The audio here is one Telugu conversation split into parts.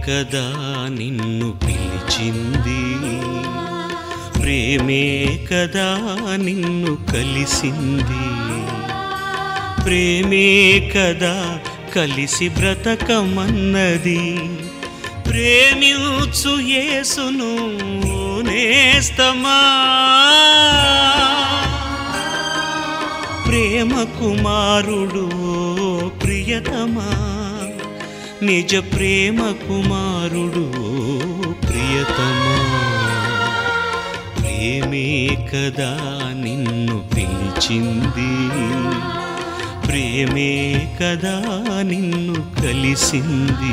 కదా నిన్ను పిలిచింది ప్రేమే కదా నిన్ను కలిసింది ప్రేమే కదా కలిసి బ్రతకమన్నది ప్రేమించు యేసును నేస్తమా ప్రేమ కుమారుడు ప్రియతమా నిజ ప్రేమ కుమారుడు ప్రియతమా ప్రేమే కదా నిన్ను పిలిచింది ప్రేమే కదా నిన్ను కలిసింది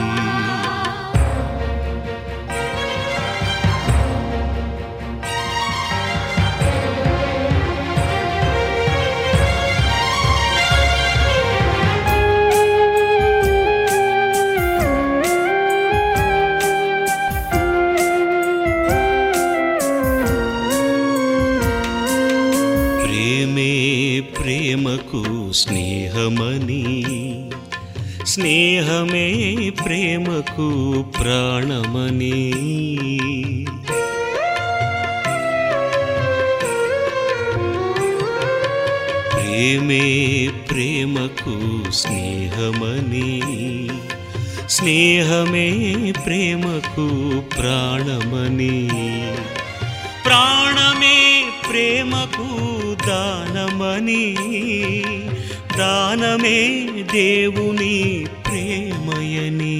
ప్రేమే ప్రేమకు స్నేహమని స్నేహమే ప్రేమకు ప్రాణమని ప్రేమే ప్రేమకు స్నేహమని స్నేహమే ప్రేమకు ప్రాణమని ప్రాణమే ప్రేమకు దానమని దానమే దేవుని ప్రేమయని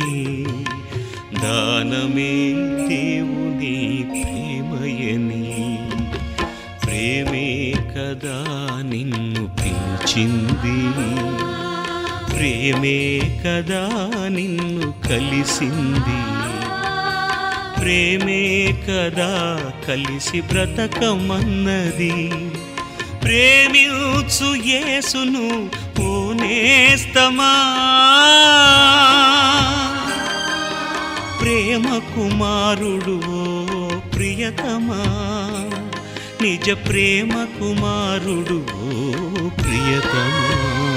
దానమే దేవుని ప్రేమయని ప్రేమే కదా నిన్ను పిలిచింది ప్రేమే కదా నిన్ను కలిసింది ప్రేమే కదా కలిసి బ్రతకమన్నది ప్రేమించు యేసును ఓనేస్తమా ప్రేమ కుమారుడు ఓ ప్రియతమా నిజ ప్రేమ కుమారుడు ఓ ప్రియతమా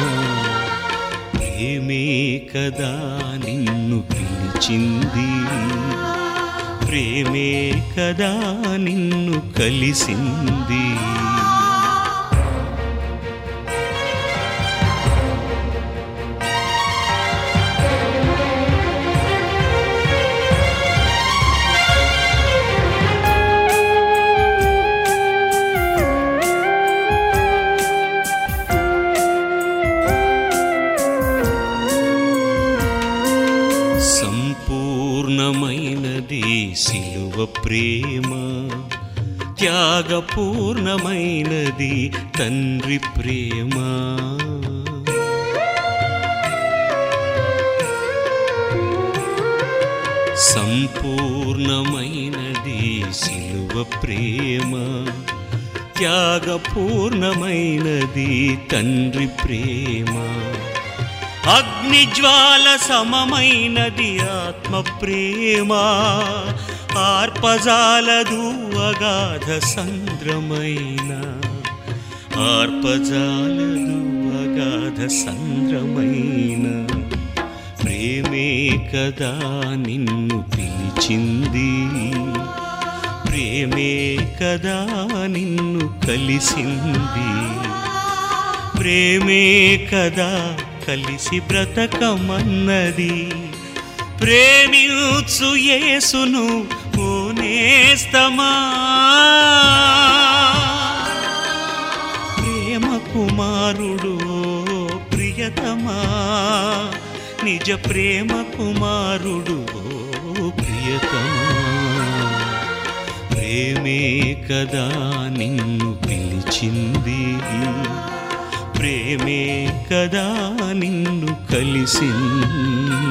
ప్రేమే కదా నిన్ను పిలిచింది ప్రేమే కదా నిన్ను కలిసింది సంపూర్ణమైనది సిలువ ప్రేమ త్యాగపూర్ణమైనది తండ్రి ప్రేమ సంపూర్ణమైనది సిలువ ప్రేమ త్యాగపూర్ణమైనది తండ్రి ప్రేమ అగ్నిజ్వాల సమమైనది ఆత్మ ప్రేమ ఆర్పజాలదు అగాధ సంద్రమైన ఆర్పజాలదు అగాధ సంద్రమైన ప్రేమే కదా నిన్ను పిలిచింది ప్రేమే కదా నిన్ను కలిసింది ప్రేమే కదా కలిసి బ్రతకమన్నది ప్రేమించు యేసును ఓనేస్తమా ప్రేమ కుమారుడు ఓ ప్రియతమా నిజ ప్రేమ కుమారుడు ఓ ప్రియతమా ప్రేమే కదా నిన్ను పిలిచింది ప్రేమే కదా నిన్ను కలిసింది